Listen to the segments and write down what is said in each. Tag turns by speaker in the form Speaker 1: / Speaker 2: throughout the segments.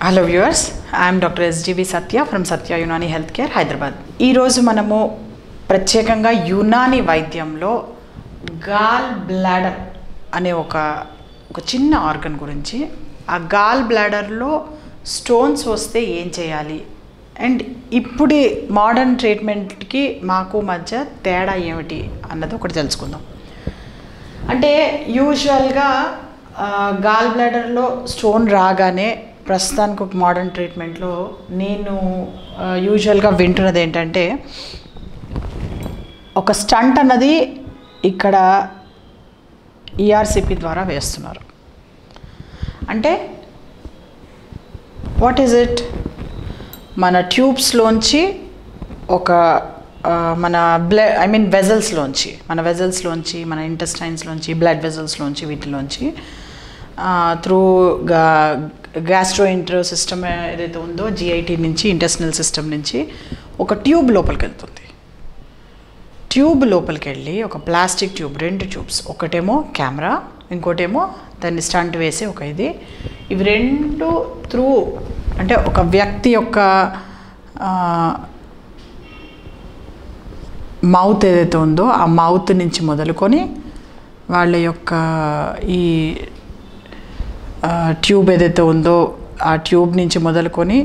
Speaker 1: hello viewers I'm doctor SGV Satya from Satya Unani health care Hyderabad ఈరోజు మనము ప్రత్యేకంగా యునాని వైద్యంలో గాల్ బ్లాడర్ అనే ఒక ఒక చిన్న ఆర్గన్ గురించి ఆ గాల్ బ్లాడర్లో స్టోన్స్ వస్తే ఏం చేయాలి అండ్ ఇప్పుడు మోడర్న్ ట్రీట్మెంట్కి మాకు మధ్య తేడా ఏమిటి అన్నది ఒకటి తెలుసుకుందాం అంటే యూజువల్గా గాల్ బ్లాడర్లో స్టోన్ రాగానే ప్రస్తుతానికి ఒక మోడర్న్ ట్రీట్మెంట్లో నేను యూజువల్గా వింటున్నది ఏంటంటే ఒక స్టంట్ అన్నది ఇక్కడ ఈఆర్సిపి ద్వారా వేస్తున్నారు అంటే వాట్ ఈజ్ ఇట్ మన ట్యూబ్స్లోంచి ఒక ఆ, మన బ్లడ్ ఐ మీన్ వెజల్స్లోంచి మన వెజల్స్లోంచి మన ఇంటెస్టైన్స్లోంచి బ్లడ్ వెజల్స్లోంచి వీటిలోంచి త్రూ గా గ్యాస్ట్రో ఇంట్రో సిస్టమ్ ఏదైతే ఉందో జిఐటి నుంచి ఇంటెస్టినల్ సిస్టమ్ నుంచి ఒక ట్యూబ్ లోపలికి వెళ్తుంది ట్యూబ్ లోపలికి వెళ్ళి ఒక ప్లాస్టిక్ ట్యూబ్ రెండు ట్యూబ్స్ ఒకటేమో కెమెరా ఇంకోటేమో దాన్ని స్టంట్ వేసి ఒక ఇది ఇవి రెండు త్రూ అంటే ఒక వ్యక్తి యొక్క మౌత్ ఏదైతే ఉందో ఆ మౌత్ నుంచి మొదలుకొని వాళ్ళ యొక్క ఈ ఆ, ట్యూబ్ ఏదైతే ఉందో ఆ ట్యూబ్ నుంచి మొదలుకొని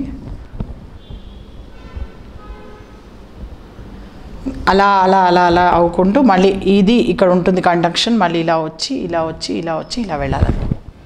Speaker 1: అలా అలా అలా అలా అవ్వుకుంటూ మళ్ళీ ఇది ఇక్కడ ఉంటుంది కండక్షన్ మళ్ళీ ఇలా వచ్చి ఇలా వచ్చి ఇలా వచ్చి ఇలా వెళ్ళాలి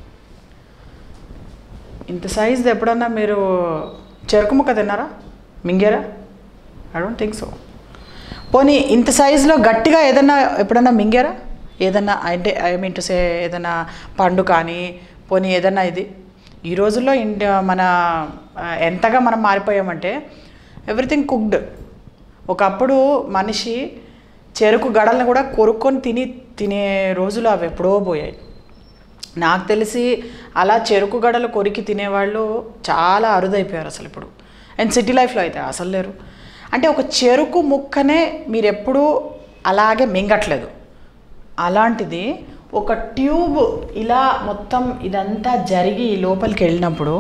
Speaker 1: ఇంత సైజ్ ఎప్పుడన్నా మీరు చెరుకు ముక్క తిన్నారా మింగారా ఐ డోంట్ థింక్ సో పోనీ ఇంత సైజులో గట్టిగా ఏదన్నా ఎప్పుడన్నా మింగారా ఏదన్నా అంటే ఐ మీన్ టు సే ఏదన్నా పండు కానీ పోనీ ఏదన్నా ఇది ఈ రోజుల్లో ఇండియా మన ఆ, ఎంతగా మనం మారిపోయామంటే ఎవ్రీథింగ్ కుక్డ్ ఒకప్పుడు మనిషి చెరుకు గడలను కూడా కొరుక్కొని తిని తినే రోజులు అవి ఎప్పుడో పోయాయి నాకు తెలిసి అలా చెరుకు గడలు కొరికి తినేవాళ్ళు చాలా అరుదైపోయారు అసలు ఇప్పుడు అండ్ సిటీ లైఫ్లో అయితే అసలు లేరు అంటే ఒక చెరుకు ముక్కనే మీరు ఎప్పుడూ అలాగే మింగట్లేదు అలాంటిది ఒక ట్యూబ్ ఇలా మొత్తం ఇదంతా జరిగి ఈ లోపలికి వెళ్ళినప్పుడు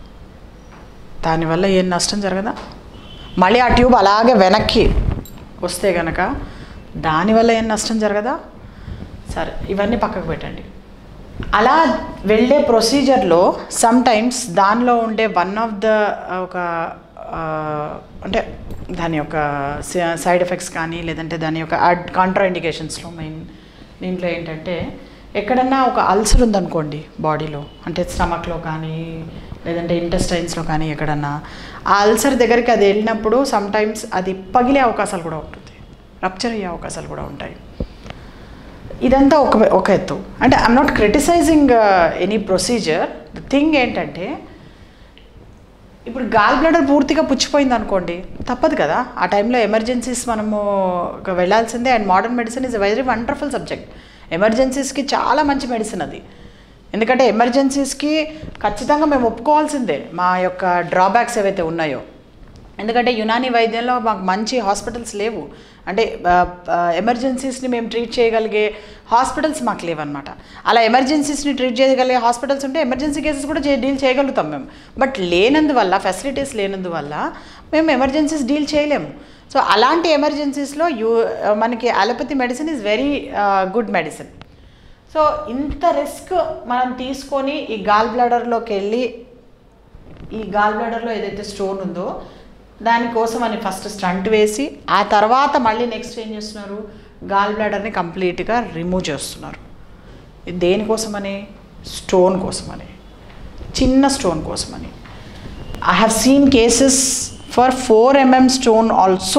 Speaker 1: దానివల్ల ఏం నష్టం జరగదా మళ్ళీ ఆ ట్యూబ్ అలాగే వెనక్కి వస్తే గనక దానివల్ల ఏం నష్టం జరగదా సరే ఇవన్నీ పక్కకు పెట్టండి అలా వెళ్ళే ప్రొసీజర్లో సమ్ టైమ్స్ దానిలో ఉండే వన్ ఆఫ్ ద ఒక ఆ, అంటే దాని యొక్క సైడ్ ఎఫెక్ట్స్ కానీ లేదంటే దాని యొక్క కాంట్రా ఇండికేషన్స్లో మెయిన్ దీంట్లో ఏంటంటే ఎక్కడన్నా ఒక అల్సర్ ఉందనుకోండి బాడీలో అంటే స్టమక్లో కానీ లేదంటే ఇంటెస్టైన్స్లో కానీ ఎక్కడన్నా ఆ అల్సర్ దగ్గరికి అది వెళ్ళినప్పుడు సమ్ టైమ్స్ అది పగిలే అవకాశాలు కూడా ఉంటుంది రప్చర్ అయ్యే అవకాశాలు కూడా ఉంటాయి ఇదంతా ఒక ఒక ఎత్తు అంటే I'm not criticising any procedure the thing ఏంటంటే ఇప్పుడు గాల్ బ్లాడర్ పూర్తిగా పుచ్చిపోయింది అనుకోండి తప్పదు కదా ఆ టైంలో ఎమర్జెన్సీస్ మనము ఒక వెళ్ళాల్సిందే and modern medicine is a very wonderful subject ఎమర్జెన్సీస్కి చాలా మంచి మెడిసిన్ అది ఎందుకంటే ఎమర్జెన్సీస్కి ఖచ్చితంగా మేము ఒప్పుకోవాల్సిందే మా యొక్క డ్రాబ్యాక్స్ ఏవైతే ఉన్నాయో ఎందుకంటే యునాని వైద్యంలో మాకు మంచి హాస్పిటల్స్ లేవు అంటే ఎమర్జెన్సీస్ని మేము ట్రీట్ చేయగలిగే హాస్పిటల్స్ మాకు లేవన్నమాట అలా ఎమర్జెన్సీస్ని ట్రీట్ చేయగలిగే హాస్పిటల్స్ ఉంటే ఎమర్జెన్సీ కేసెస్ కూడా డీల్ చేయగలుగుతాం మేము బట్ లేనందువల్ల ఫెసిలిటీస్ లేనందువల్ల మేము ఎమర్జెన్సీస్ డీల్ చేయలేము సో అలాంటి ఎమర్జెన్సీస్లో యూ మనకి allopathy medicine is very good medicine so ఇంత రిస్క్ మనం తీసుకొని ఈ గాల్ బ్లాడర్లోకి వెళ్ళి ఈ గాల్ బ్లాడర్లో ఏదైతే స్టోన్ ఉందో దానికోసం అని ఫస్ట్ స్టంట్ వేసి ఆ తర్వాత మళ్ళీ నెక్స్ట్ ఏం చేస్తున్నారు గాల్ బ్లాడర్ని కంప్లీట్గా రిమూవ్ చేస్తున్నారు ఇది దేనికోసమని స్టోన్ కోసమని చిన్న స్టోన్ కోసమని I have seen cases for four mm stone also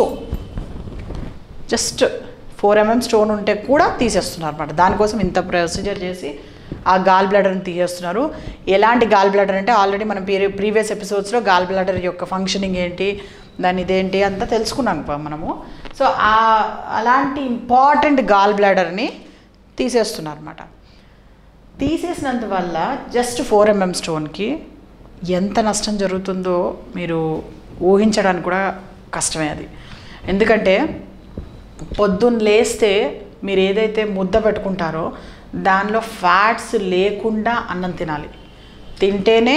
Speaker 1: just four mm stone ఉంటే కూడా తీసేస్తున్నారు అనమాట దానికోసం ఇంత ప్రొసీజర్ చేసి ఆ గాల్ బ్లాడర్ని తీసేస్తున్నారు ఎలాంటి గాల్ బ్లాడర్ అంటే ఆల్రెడీ మనం ప్రీవియస్ ఎపిసోడ్స్లో గాల్ బ్లాడర్ యొక్క ఫంక్షనింగ్ ఏంటి దాని ఇదేంటి అంతా తెలుసుకున్నాం ప- మనము సో ఆ అలాంటి ఇంపార్టెంట్ గాల్ బ్లాడర్ని తీసేస్తున్నారు అనమాట తీసేసినందువల్ల జస్ట్ ఫోర్ ఎంఎం స్టోన్కి ఎంత నష్టం జరుగుతుందో మీరు ఊహించడానికి కూడా కష్టమే అది ఎందుకంటే పొద్దున్న లేస్తే మీరు ఏదైతే ముద్ద పెట్టుకుంటారో దానిలో ఫ్యాట్స్ లేకుండా అన్నం తినాలి తింటేనే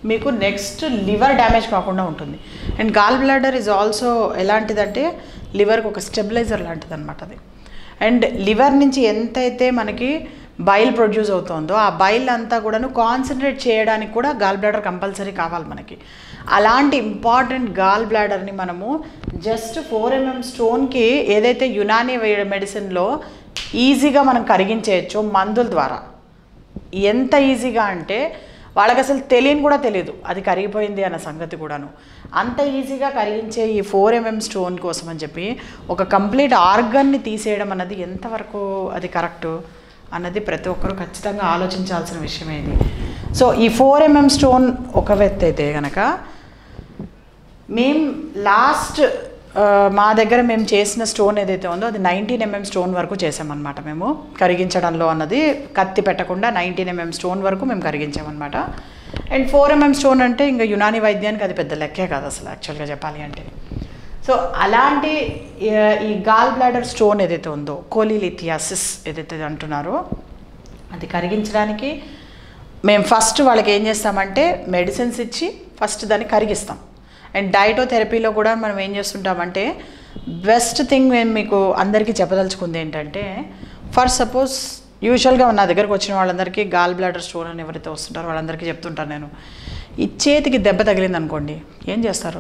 Speaker 1: మీకు నెక్స్ట్ లివర్ డ్యామేజ్ కాకుండా ఉంటుంది and gall bladder is also ఎలాంటిదంటే లివర్కి ఒక స్టెబిలైజర్ లాంటిది అనమాట అది అండ్ లివర్ నుంచి ఎంతైతే మనకి బైల్ ప్రొడ్యూస్ అవుతుందో ఆ బైల్ అంతా కూడాను కాన్సన్ట్రేట్ చేయడానికి కూడా గాల్ బ్లాడర్ కంపల్సరీ కావాలి మనకి అలాంటి ఇంపార్టెంట్ గాల్ బ్లాడర్ని మనము జస్ట్ ఫోర్ ఎంఎం స్టోన్కి ఏదైతే యునానీ మెడిసిన్లో ఈజీగా మనం కరిగించేయచ్చు మందుల ద్వారా ఎంత ఈజీగా అంటే వాళ్ళకి అసలు తెలియని కూడా తెలియదు అది కరిగిపోయింది అన్న సంగతి కూడాను అంత ఈజీగా కరిగించే ఈ ఫోర్ ఎంఎం స్టోన్ కోసం అని చెప్పి ఒక కంప్లీట్ ఆర్గన్ని తీసేయడం అన్నది ఎంతవరకు అది కరెక్టు అన్నది ప్రతి ఒక్కరూ ఖచ్చితంగా ఆలోచించాల్సిన విషయమే ఇది సో ఈ ఫోర్ ఎంఎం స్టోన్ ఒక వ్యక్తి అయితే కనుక మేం లాస్ట్ మా దగ్గర మేము చేసిన స్టోన్ ఏదైతే ఉందో అది నైన్టీన్ ఎంఎం స్టోన్ వరకు చేసామన్నమాట మేము కరిగించడంలో అన్నది కత్తి పెట్టకుండా నైన్టీన్ ఎంఎం స్టోన్ వరకు మేము కరిగించామన్నమాట అండ్ ఫోర్ ఎంఎం స్టోన్ అంటే ఇంకా యునాని వైద్యానికి అది పెద్ద లెక్కే కాదు అసలు యాక్చువల్గా చెప్పాలి అంటే సో అలాంటి ఆ, ఈ గాల్ బ్లాడర్ స్టోన్ ఏదైతే ఉందో కోలిలిథియాసిస్ ఏదైతే అంటున్నారో అది కరిగించడానికి మేము ఫస్ట్ వాళ్ళకి ఏం చేస్తామంటే మెడిసిన్స్ ఇచ్చి ఫస్ట్ దాన్ని కరిగిస్తాం అండ్ డైటోథెరపీలో కూడా మనం ఏం చేస్తుంటామంటే బెస్ట్ థింగ్ మేము మీకు అందరికీ చెప్పదలుచుకుంది ఏంటంటే ఫర్ సపోజ్ యూజువల్గా నా దగ్గరకు వచ్చిన వాళ్ళందరికీ గాల్ బ్లాడర్ స్టోన్ అని ఎవరైతే వస్తుంటారో వాళ్ళందరికీ చెప్తుంటాను నేను ఈ చేతికి దెబ్బ తగిలింది అనుకోండి ఏం చేస్తారు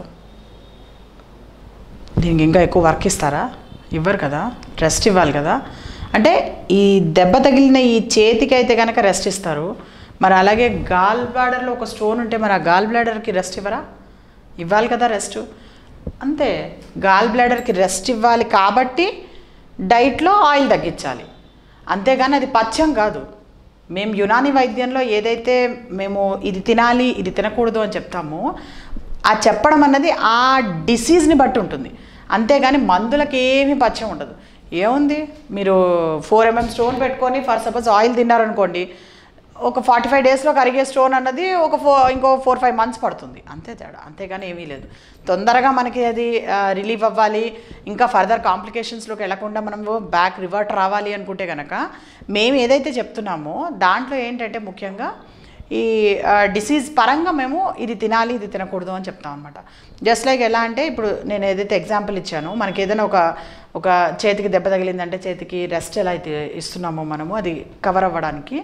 Speaker 1: దీనికి ఇంకా ఎక్కువ వర్క్ ఇస్తారా ఇవ్వరు కదా రెస్ట్ ఇవ్వాలి కదా అంటే ఈ దెబ్బ తగిలిన ఈ చేతికి అయితే కనుక రెస్ట్ ఇస్తారు మరి అలాగే గాల్ బ్లాడర్లో ఒక స్టోన్ ఉంటే మరి ఆ గాల్ బ్లాడర్కి రెస్ట్ ఇవ్వరా ఇవ్వాలి కదా రెస్ట్ అంతే గాల్ బ్లాడర్కి రెస్ట్ ఇవ్వాలి కాబట్టి డైట్లో ఆయిల్ తగ్గించాలి అంతేగాని అది పథ్యం కాదు మేము యునాని వైద్యంలో ఏదైతే మేము ఇది తినాలి ఇది తినకూడదు అని చెప్తామో ఆ చెప్పడం అన్నది ఆ డిసీజ్ని బట్టి ఉంటుంది అంతేగాని మందులకి ఏమీ పచ్చం ఉండదు ఏముంది మీరు ఫోర్ ఎంఎం స్టోన్ పెట్టుకొని ఫర్ సపోజ్ ఆయిల్ తిన్నారనుకోండి ఒక ఫార్టీ ఫైవ్ డేస్లో కరిగే స్టోన్ అన్నది ఒక ఫో ఇంకో ఫోర్ ఫైవ్ మంత్స్ పడుతుంది అంతే తేడా అంతేగాని ఏమీ లేదు తొందరగా మనకి అది రిలీఫ్ అవ్వాలి ఇంకా ఫర్దర్ కాంప్లికేషన్స్లోకి వెళ్లకుండా మనము బ్యాక్ రివర్ట్ రావాలి అనుకుంటే కనుక మేము ఏదైతే చెప్తున్నామో దాంట్లో ఏంటంటే ముఖ్యంగా ఈ డిసీజ్ పరంగా మేము ఇది తినాలి ఇది తినకూడదు అని చెప్తాం అనమాట జస్ట్ లైక్ ఎలా అంటే ఇప్పుడు నేను ఏదైతే ఎగ్జాంపుల్ ఇచ్చానో మనకి ఏదైనా ఒక ఒక చేతికి దెబ్బ తగిలిందంటే చేతికి రెస్ట్ ఎలా అయితే ఇస్తున్నామో మనము అది కవర్ అవ్వడానికి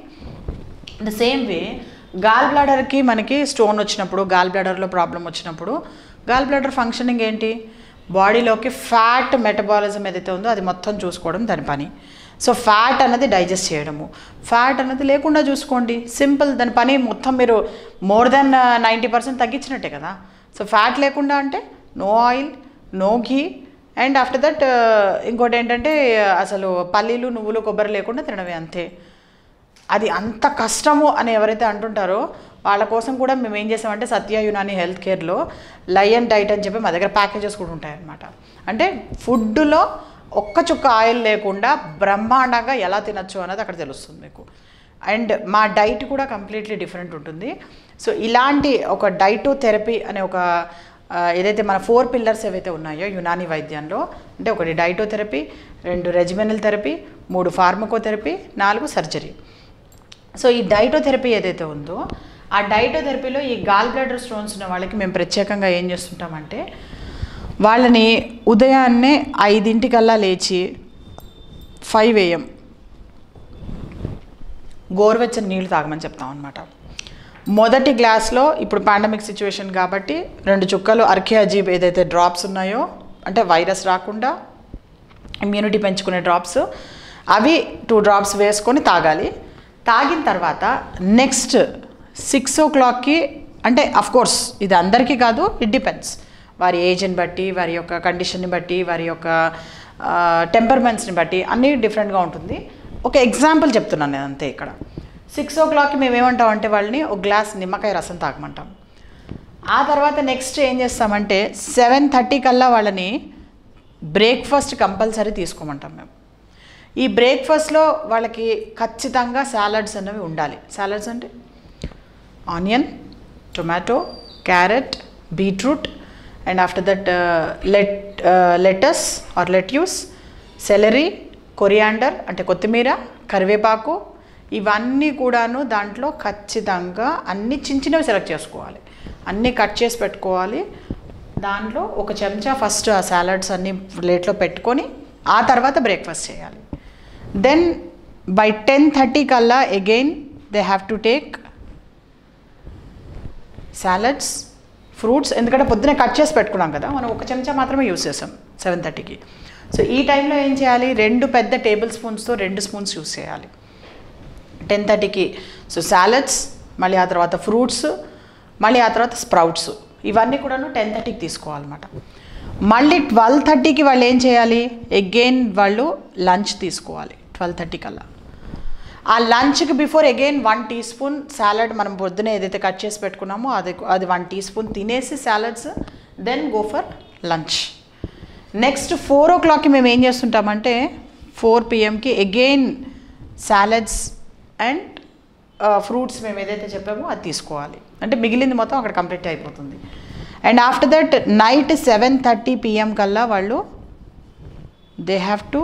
Speaker 1: ద సేమ్ వే గాల్ బ్లాడర్కి మనకి స్టోన్ వచ్చినప్పుడు గాల్ బ్లాడర్లో ప్రాబ్లం వచ్చినప్పుడు గాల్ బ్లాడర్ ఫంక్షనింగ్ ఏంటి బాడీలోకి ఫ్యాట్ మెటబాలిజం ఏదైతే ఉందో అది మొత్తం చూసుకోవడం దాని పని సో ఫ్యాట్ అన్నది డైజెస్ట్ చేయడము ఫ్యాట్ అన్నది లేకుండా చూసుకోండి సింపుల్ దాని పని మొత్తం మీరు మోర్ దెన్ నైంటీ పర్సెంట్ తగ్గించినట్టే కదా సో ఫ్యాట్ లేకుండా అంటే no oil no ghee and after that ఇంకోటి ఏంటంటే అసలు పల్లీలు నువ్వులు కొబ్బరి లేకుండా తినడమే అంతే అది అంత కష్టము అని ఎవరైతే అంటుంటారో వాళ్ళ కోసం కూడా మేము ఏం చేసామంటే సత్య యునాని హెల్త్ కేర్లో లయన్ డైట్ అని చెప్పి మా దగ్గర ప్యాకేజెస్ కూడా ఉంటాయన్నమాట అంటే ఫుడ్లో ఒక్క చుక్క ఆయిల్ లేకుండా బ్రహ్మాండంగా ఎలా తినచ్చు అన్నది అక్కడ తెలుస్తుంది మీకు అండ్ మా డైట్ కూడా కంప్లీట్లీ డిఫరెంట్ ఉంటుంది సో ఇలాంటి ఒక డైటో థెరపీ అనే ఒక ఆ, ఏదైతే మన ఫోర్ పిల్లర్స్ ఏవైతే ఉన్నాయో యునాని వైద్యంలో అంటే ఒకటి డైటోథెరపీ రెండు రెజిమెనల్ థెరపీ మూడు ఫార్మకోథెరపీ నాలుగు సర్జరీ సో ఈ డైటోథెరపీ ఏదైతే ఉందో ఆ డైటోథెరపీలో ఈ గాల్ బ్లాడర్ స్టోన్స్ ఉన్న వాళ్ళకి మేము ప్రత్యేకంగా ఏం చేస్తుంటామంటే వాళ్ళని ఉదయాన్నే ఐదింటికల్లా లేచి ఫైవ్ ఏఎం గోరువెచ్చని నీళ్ళు తాగమని చెప్తాం అనమాట మొదటి గ్లాస్లో ఇప్పుడు పాండమిక్ సిచ్యువేషన్ కాబట్టి రెండు చుక్కలు అర్కే అజీబ్ ఏదైతే డ్రాప్స్ ఉన్నాయో అంటే వైరస్ రాకుండా ఇమ్యూనిటీ పెంచుకునే డ్రాప్స్ అవి టూ డ్రాప్స్ వేసుకొని తాగాలి తాగిన తర్వాత నెక్స్ట్ సిక్స్ ఓ క్లాక్కి అంటే అఫ్ కోర్స్ ఇది అందరికీ కాదు ఇట్ డిపెండ్స్ వారి ఏజ్ని బట్టి వారి యొక్క కండిషన్ని బట్టి వారి యొక్క టెంపర్మెంట్స్ని బట్టి అన్నీ డిఫరెంట్గా ఉంటుంది ఒక ఎగ్జాంపుల్ చెప్తున్నాను నేను అంతే ఇక్కడ సిక్స్ ఓ క్లాక్కి మేము ఏమంటాం అంటే వాళ్ళని ఒక గ్లాస్ నిమ్మకాయ రసం తాగమంటాం ఆ తర్వాత నెక్స్ట్ ఏం చేస్తామంటే సెవెన్ థర్టీ కల్లా వాళ్ళని బ్రేక్ఫాస్ట్ కంపల్సరీ తీసుకోమంటాం మేము ఈ బ్రేక్ఫాస్ట్లో వాళ్ళకి ఖచ్చితంగా సాలడ్స్ అనేవి ఉండాలి సాలడ్స్ అంటే onion tomato carrot beetroot and after that let lettuce or lettuce celery coriander అంటే కొత్తిమీర కరివేపాకు ఇవన్నీ కూడాను దాంట్లో ఖచ్చితంగా అన్ని చిన్న చిన్నవి సెలెక్ట్ చేసుకోవాలి అన్నీ కట్ చేసి పెట్టుకోవాలి దాంట్లో ఒక చెంచా ఫస్ట్ ఆ సాలడ్స్ అన్ని ప్లేట్లో పెట్టుకొని ఆ తర్వాత బ్రేక్ఫాస్ట్ చేయాలి దెన్ బై టెన్ థర్టీ కల్లా again they have to take salads fruits ఎందుకంటే పొద్దునే కట్ చేసి పెట్టుకున్నాం కదా మనం ఒక చెంచా మాత్రమే యూస్ చేసాం సెవెన్ థర్టీకి సో ఈ టైంలో ఏం చేయాలి రెండు పెద్ద టేబుల్ స్పూన్స్తో రెండు స్పూన్స్ యూస్ చేయాలి టెన్ థర్టీకి సో సాలడ్స్ మళ్ళీ ఆ తర్వాత ఫ్రూట్స్ మళ్ళీ ఆ తర్వాత స్ప్రౌట్స్ ఇవన్నీ కూడాను టెన్ థర్టీకి తీసుకోవాలన్నమాట మళ్ళీ ట్వెల్వ్ థర్టీకి వాళ్ళు ఏం చేయాలి అగైన్ వాళ్ళు లంచ్ తీసుకోవాలి ట్వెల్వ్ థర్టీ కల్లా ఆ లంచ్కి before again one teaspoon salad మనం పొద్దున ఏదైతే కట్ చేసి పెట్టుకున్నామో అది అది వన్ టీ స్పూన్ తినేసి salads then go for lunch next four ఓ క్లాక్కి మేము ఏం చేస్తుంటామంటే ఫోర్ పిఎంకి అగైన్ సాలడ్స్ అండ్ ఫ్రూట్స్ మేము ఏదైతే చెప్పామో అది తీసుకోవాలి అంటే మిగిలింది మొత్తం అక్కడ కంప్లీట్ అయిపోతుంది and after that night seven thirty PM కల్లా వాళ్ళు they have to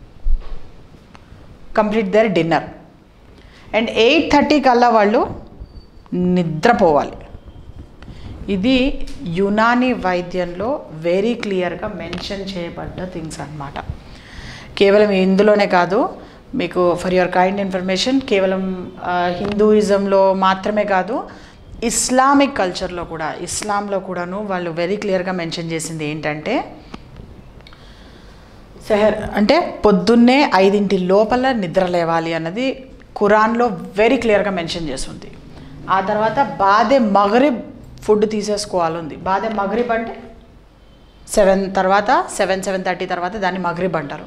Speaker 1: complete their dinner and eight thirty కల్లా వాళ్ళు నిద్రపోవాలి ఇది యునాని వైద్యంలో వెరీ క్లియర్గా మెన్షన్ చేయబడ్డ థింగ్స్ అన్నమాట కేవలం ఇందులోనే కాదు మీకు ఫర్ యువర్ కైండ్ ఇన్ఫర్మేషన్ కేవలం ఆ, హిందూయిజంలో మాత్రమే కాదు ఇస్లామిక్ కల్చర్లో కూడా ఇస్లాంలో కూడాను వాళ్ళు వెరీ క్లియర్గా మెన్షన్ చేసింది ఏంటంటే సెహర్ అంటే పొద్దున్నే ఐదింటి లోపల నిద్ర లేవాలి అన్నది ఖురాన్లో వెరీ క్లియర్గా మెన్షన్ చేస్తుంది ఆ తర్వాత బాదే మగరిబ్ ఫుడ్ తీసేసుకోవాలి ఉంది బాదే మగరిబ్ అంటే సెవెన్ తర్వాత సెవెన్ సెవెన్ థర్టీ తర్వాత దాన్ని మగరిబ్ అంటారు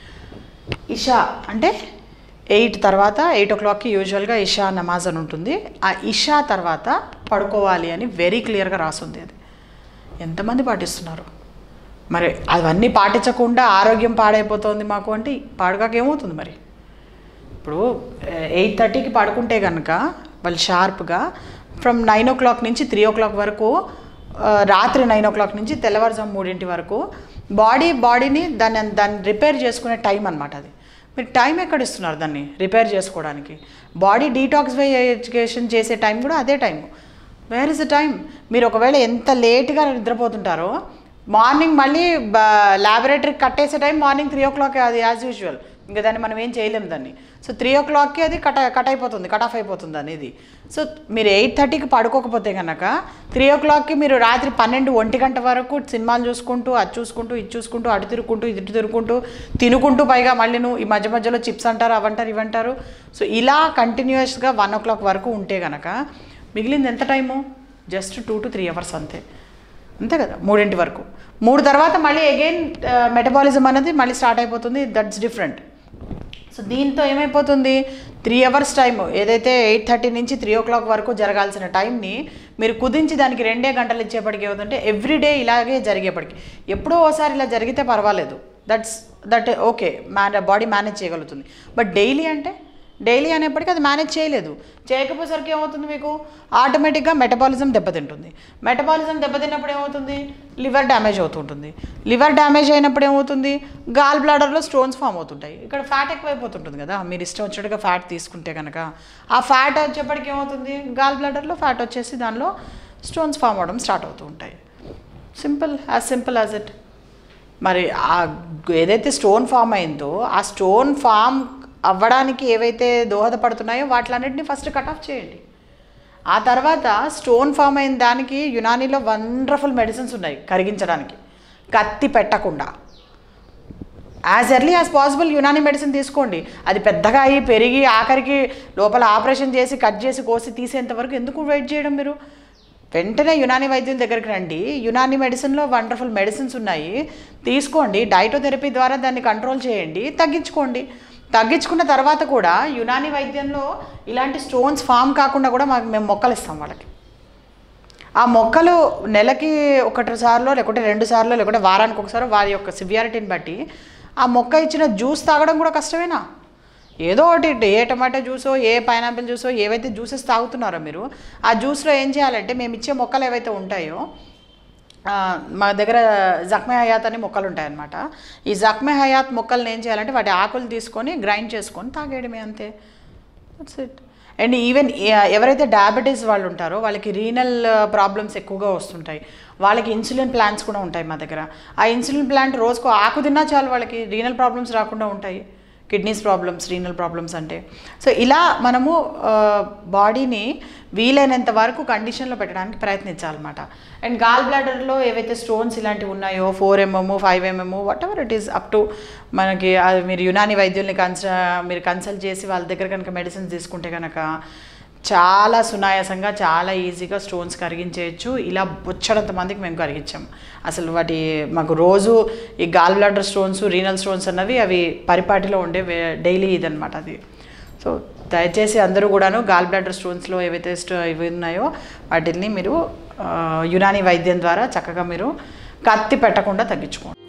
Speaker 1: ఇషా అంటే ఎయిట్ తర్వాత ఎయిట్ ఓ క్లాక్కి యూజువల్గా ఇషా నమాజ్ అని ఉంటుంది ఆ ఇషా తర్వాత పడుకోవాలి అని వెరీ క్లియర్గా రాసుంది అది ఎంతమంది పాటిస్తున్నారు మరి అవన్నీ పాటించకుండా ఆరోగ్యం పాడైపోతుంది మాకు అంటే పాడుగాక ఏమవుతుంది మరి ఇప్పుడు ఎయిట్ థర్టీకి పడుకుంటే కనుక వాళ్ళు షార్ప్గా ఫ్రమ్ నైన్ ఓ క్లాక్ నుంచి త్రీ ఓ క్లాక్ వరకు ఆ, రాత్రి నైన్ ఓ క్లాక్ నుంచి తెల్లవారుజాము మూడింటి వరకు బాడీ బాడీని దాన్ని దాన్ని రిపేర్ చేసుకునే టైం అనమాట అది మీరు టైం ఎక్కడ ఇస్తున్నారు దాన్ని రిపేర్ చేసుకోవడానికి బాడీ డీటాక్సిఫై ఎడ్యుకేషన్ చేసే టైం కూడా అదే time where is the time మీరు ఒకవేళ ఎంత లేట్గా నిద్రపోతుంటారో మార్నింగ్ మళ్ళీ ల్యాబొరేటరీకి కట్టేసే time morning three o'clock అది యాజ్ యూజువల్ ఇంకా దాన్ని మనం ఏం చేయలేం దాన్ని సో త్రీ ఓ క్లాక్కి అది కట్ కట్ అయిపోతుంది కట్ ఆఫ్ అయిపోతుంది అనేది సో మీరు ఎయిట్ థర్టీకి పడుకోకపోతే కనుక త్రీ ఓ క్లాక్కి మీరు రాత్రి పన్నెండు ఒంటి గంట వరకు సినిమాలు చూసుకుంటూ అది చూసుకుంటూ ఇది చూసుకుంటూ అటు తిరుగుకుంటూ ఇటు తిరుగుకుంటూ తినుకుంటూ పైగా మళ్ళీ నువ్వు ఈ మధ్య మధ్యలో చిప్స్ అంటారు అవంటారు ఇవంటారు సో ఇలా కంటిన్యూస్గా వన్ ఓ క్లాక్ వరకు ఉంటే కనుక మిగిలింది ఎంత time just two to three hours అంతే అంతే కదా మూడింటి వరకు మూడు తర్వాత మళ్ళీ అగైన్ మెటబాలిజం అనేది మళ్ళీ స్టార్ట్ అయిపోతుంది దట్స్ డిఫరెంట్ సో దీంతో ఏమైపోతుంది త్రీ అవర్స్ టైం ఏదైతే ఎయిట్ థర్టీ నుంచి త్రీ ఓ క్లాక్ వరకు జరగాల్సిన టైంని మీరు కుదించి దానికి రెండే గంటలు ఇచ్చేపటికి ఏమవుతుందంటే ఎవ్రీడే ఇలాగే జరిగేపటికి ఎప్పుడో ఓసారి ఇలా జరిగితే పర్వాలేదు దట్స్ దట్ ఓకే మేన బాడీ మేనేజ్ చేయగలుగుతుంది బట్ డైలీ అంటే డైలీ అనేప్పటికీ అది మేనేజ్ చేయలేదు చేయకపోయేసరికి ఏమవుతుంది మీకు ఆటోమేటిక్గా మెటబాలిజం దెబ్బతింటుంది మెటబాలిజం దెబ్బతిన్నప్పుడు ఏమవుతుంది లివర్ డ్యామేజ్ అవుతుంటుంది లివర్ డ్యామేజ్ అయినప్పుడు ఏమవుతుంది గాల్ బ్లాడర్లో స్టోన్స్ ఫామ్ అవుతుంటాయి ఇక్కడ ఫ్యాట్ ఎక్కువైపోతుంటుంది కదా మీరు ఇష్టం వచ్చినట్టుగా ఫ్యాట్ తీసుకుంటే కనుక ఆ ఫ్యాట్ వచ్చేప్పటికి ఏమవుతుంది గాల్ బ్లాడర్లో ఫ్యాట్ వచ్చేసి దానిలో స్టోన్స్ ఫామ్ అవడం స్టార్ట్ అవుతూ ఉంటాయి simple as simple as it మరి ఆ ఏదైతే స్టోన్ ఫామ్ అయిందో ఆ స్టోన్ ఫామ్ అవ్వడానికి ఏవైతే దోహదపడుతున్నాయో వాటిలన్నింటినీ ఫస్ట్ కట్ ఆఫ్ చేయండి ఆ తర్వాత స్టోన్ ఫామ్ అయిన దానికి యునానీలో వండర్ఫుల్ మెడిసిన్స్ ఉన్నాయి కరిగించడానికి కత్తి పెట్టకుండా as early as possible Unani medicine తీసుకోండి అది పెద్దగా అయ్యి పెరిగి ఆఖరికి లోపల ఆపరేషన్ చేసి కట్ చేసి కోసి తీసేంత వరకు ఎందుకు వెయిట్ చేయడం మీరు వెంటనే యునానీ వైద్యుల దగ్గరికి రండి యునానీ మెడిసిన్లో వండర్ఫుల్ మెడిసిన్స్ ఉన్నాయి తీసుకోండి డైటోథెరపీ ద్వారా దాన్ని కంట్రోల్ చేయండి తగ్గించుకోండి తగ్గించుకున్న తర్వాత కూడా యునానీ వైద్యంలో ఇలాంటి స్టోన్స్ ఫామ్ కాకుండా కూడా మాకు మేము మొక్కలు ఇస్తాం వాళ్ళకి ఆ మొక్కలు నెలకి ఒకటి సార్లు లేకుంటే రెండు సార్లు లేకుంటే వారానికి ఒకసారి వారి యొక్క సివియారిటీని బట్టి ఆ మొక్క ఇచ్చిన జ్యూస్ తాగడం కూడా కష్టమేనా ఏదో ఒకటి ఏ టమాటో జ్యూసో ఏ పైనాపిల్ జ్యూసో ఏవైతే జ్యూసెస్ తాగుతున్నారో మీరు ఆ జ్యూస్లో ఏం చేయాలంటే మేము ఇచ్చే మొక్కలు ఏవైతే ఉంటాయో ఆ, మా దగ్గర జఖ్మే హయాత్ అని మొక్కలు ఉంటాయన్నమాట ఈ జఖ్మే హయాత్ మొక్కల్ని ఏం చేయాలంటే వాటి ఆకులు తీసుకొని గ్రైండ్ చేసుకొని తాగేయడమే అంతే దట్స్ ఇట్ అండ్ ఈవెన్ ఎవరైతే డయాబెటీస్ వాళ్ళు ఉంటారో వాళ్ళకి రీనల్ ప్రాబ్లమ్స్ ఎక్కువగా వస్తుంటాయి వాళ్ళకి ఇన్సులిన్ ప్లాంట్స్ కూడా ఉంటాయి మా దగ్గర ఆ ఇన్సులిన్ ప్లాంట్ రోజుకు ఆకు తిన్నా చాలు వాళ్ళకి రీనల్ ప్రాబ్లమ్స్ రాకుండా ఉంటాయి కిడ్నీస్ ప్రాబ్లమ్స్ రీనల్ ప్రాబ్లమ్స్ అంటే సో ఇలా మనము బాడీని వీలైనంత వరకు కండిషన్లో పెట్టడానికి ప్రయత్నించాలన్నమాట అండ్ గాల్ బ్లాడర్లో ఏవైతే స్టోన్స్ ఇలాంటివి ఉన్నాయో four mm five mm whatever it is up to మనకి అది మీరు యునాని వైద్యుల్ని కన్స మీరు కన్సల్ట్ చేసి వాళ్ళ దగ్గర కనుక మెడిసిన్స్ తీసుకుంటే కనుక చాలా సునాయాసంగా చాలా ఈజీగా స్టోన్స్ కరిగించేయచ్చు ఇలా బొచ్చడంత మందికి మేము కరిగించాం అసలు వాటి మాకు రోజు ఈ gall bladder stones renal stones అన్నవి అవి పరిపాటిలో ఉండే డైలీ ఇదనమాట అది సో దయచేసి అందరూ కూడాను గాల్ బ్లాడర్ స్టోన్స్లో ఏవైతే స్టో ఇవి ఉన్నాయో వాటిని మీరు ఆ, యునాని వైద్యం ద్వారా చక్కగా మీరు కత్తి పెట్టకుండా తగ్గించుకోండి